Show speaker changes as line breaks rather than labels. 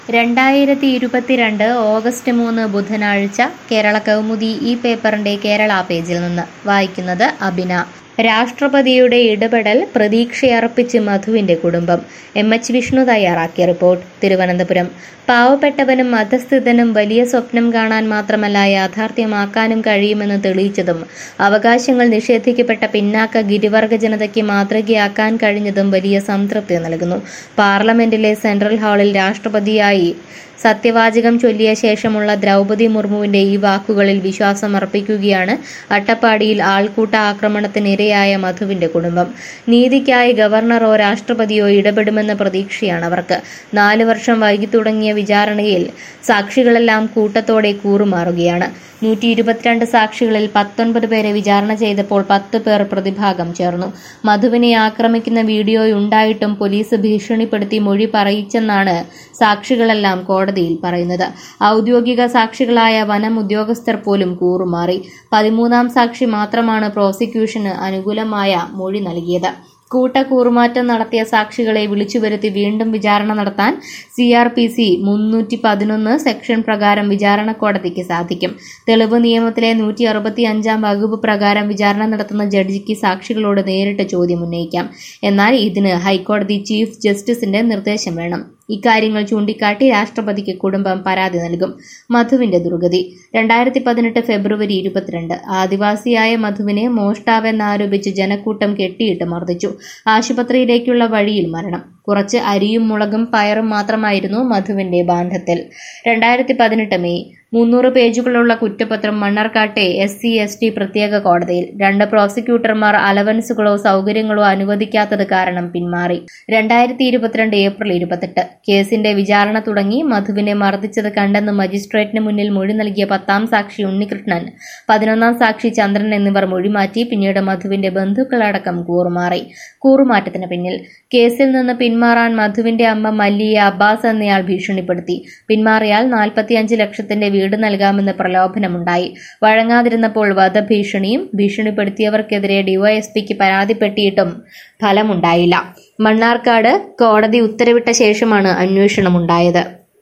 രണ്ടായിരത്തി ഇരുപത്തിരണ്ട് ഓഗസ്റ്റ് മൂന്ന് ബുധനാഴ്ച കേരള കൗമുദി ഈ പേപ്പറിന്റെ കേരള പേജിൽ നിന്ന് വായിക്കുന്നത് അബിന രാഷ്ട്രപതിയുടെ ഇടപെടൽ പ്രതീക്ഷയർപ്പിച്ച് മധുവിന്റെ കുടുംബം എം എച്ച് വിഷ്ണു തയ്യാറാക്കിയ റിപ്പോർട്ട് തിരുവനന്തപുരം പാവപ്പെട്ടവനും മധ്യസ്ഥിതനും വലിയ സ്വപ്നം കാണാൻ മാത്രമല്ല യാഥാർത്ഥ്യമാക്കാനും കഴിയുമെന്ന് തെളിയിച്ചതും അവകാശങ്ങൾ നിഷേധിക്കപ്പെട്ട പിന്നാക്ക ഗിരിവർഗ ജനതയ്ക്ക് മാതൃകയാക്കാൻ കഴിഞ്ഞതും വലിയ സംതൃപ്തി നൽകുന്നു പാർലമെന്റിലെ സെൻട്രൽ ഹാളിൽ രാഷ്ട്രപതിയായി സത്യവാചകം ചൊല്ലിയ ശേഷമുള്ള ദ്രൗപതി മുർമുവിന്റെ ഈ വാക്കുകളിൽ വിശ്വാസമർപ്പിക്കുകയാണ് അട്ടപ്പാടിയിൽ ആൾക്കൂട്ട ആക്രമണത്തിനിരയായ മധുവിന്റെ കുടുംബം നീതിക്കായി ഗവർണറോ രാഷ്ട്രപതിയോ ഇടപെടുമെന്ന പ്രതീക്ഷയാണ് അവർക്ക് നാല് വർഷം വൈകി തുടങ്ങിയ വിചാരണയിൽ സാക്ഷികളെല്ലാം കൂട്ടത്തോടെ കൂറുമാറുകയാണ് നൂറ്റി ഇരുപത്തിരണ്ട് സാക്ഷികളിൽ പത്തൊൻപത് പേരെ വിചാരണ ചെയ്തപ്പോൾ പത്ത് പേർ പ്രതിഭാഗം ചേർന്നു മധുവിനെ ആക്രമിക്കുന്ന വീഡിയോയുണ്ടായിട്ടും പോലീസ് ഭീഷണിപ്പെടുത്തി മൊഴി പറയിച്ചെന്നാണ് സാക്ഷികളെല്ലാം കോടതിയിൽ പറയുന്നത് ഔദ്യോഗിക സാക്ഷികളായ വനം ഉദ്യോഗസ്ഥർ പോലും കൂറുമാറി പതിമൂന്നാം സാക്ഷി മാത്രമാണ് പ്രോസിക്യൂഷന് അനുകൂലമായ മൊഴി നൽകിയത് കൂട്ടക്കൂറുമാറ്റം നടത്തിയ സാക്ഷികളെ വിളിച്ചു വരുത്തി വീണ്ടും വിചാരണ നടത്താൻ സി ആർ പി സി മുന്നൂറ്റി പതിനൊന്ന് സെക്ഷൻ പ്രകാരം വിചാരണ കോടതിക്ക് സാധിക്കും തെളിവ് നിയമത്തിലെ നൂറ്റി അറുപത്തി അഞ്ചാം വകുപ്പ് പ്രകാരം വിചാരണ നടത്തുന്ന ജഡ്ജിക്ക് സാക്ഷികളോട് നേരിട്ട് ചോദ്യം ഉന്നയിക്കാം എന്നാൽ ഇതിന് ഹൈക്കോടതി ചീഫ് ജസ്റ്റിസിന്റെ നിർദ്ദേശം വേണം ഇക്കാര്യങ്ങൾ ചൂണ്ടിക്കാട്ടി രാഷ്ട്രപതിക്ക് കുടുംബം പരാതി നൽകും മധുവിന്റെ ദുർഗതി രണ്ടായിരത്തി പതിനെട്ട് ഫെബ്രുവരി ഇരുപത്തിരണ്ട് ആദിവാസിയായ മധുവിനെ മോഷ്ടാവെന്നാരോപിച്ച് ജനക്കൂട്ടം കെട്ടിയിട്ട് മർദ്ദിച്ചു ആശുപത്രിയിലേക്കുള്ള വഴിയിൽ മരണം കുറച്ച് അരിയും മുളകും പയറും മാത്രമായിരുന്നു മധുവിന്റെ ബാന്ധത്തിൽ രണ്ടായിരത്തി പതിനെട്ട് മെയ് മുന്നൂറ് പേജുകളുള്ള കുറ്റപത്രം മണ്ണാർക്കാട്ടെ എസ് സി എസ് ടി പ്രത്യേക കോടതിയിൽ രണ്ട് പ്രോസിക്യൂട്ടർമാർ അലവൻസുകളോ സൗകര്യങ്ങളോ അനുവദിക്കാത്തത് കാരണം പിന്മാറി രണ്ടായിരത്തി ഇരുപത്തിരണ്ട് ഏപ്രിൽ ഇരുപത്തെട്ട് കേസിന്റെ വിചാരണ തുടങ്ങി മധുവിനെ മർദ്ദിച്ചത് കണ്ടെന്ന് മജിസ്ട്രേറ്റിന് മുന്നിൽ മൊഴി നൽകിയ പത്താം സാക്ഷി ഉണ്ണികൃഷ്ണൻ പതിനൊന്നാം സാക്ഷി ചന്ദ്രൻ എന്നിവർ മൊഴിമാറ്റി പിന്നീട് മധുവിന്റെ ബന്ധുക്കളടക്കം കൂറുമാറി കൂറുമാറ്റത്തിന് പിന്നിൽ കേസിൽ നിന്ന് പിന്മാറാൻ മധുവിന്റെ അമ്മ മല്ലിയെ അബ്ബാസ് എന്നയാൾ ഭീഷണിപ്പെടുത്തി പിന്മാറിയാൽ നാൽപ്പത്തിയഞ്ച് ലക്ഷത്തിന്റെ വീട് നൽകാമെന്ന് പ്രലോഭനമുണ്ടായി വഴങ്ങാതിരുന്നപ്പോൾ വധഭീഷണിയും ഭീഷണിപ്പെടുത്തിയവർക്കെതിരെ ഡിവൈഎസ്പിക്ക് പരാതിപ്പെട്ടിട്ടും ഫലമുണ്ടായില്ല മണ്ണാർക്കാട് കോടതി ഉത്തരവിട്ട ശേഷമാണ് അന്വേഷണമുണ്ടായത്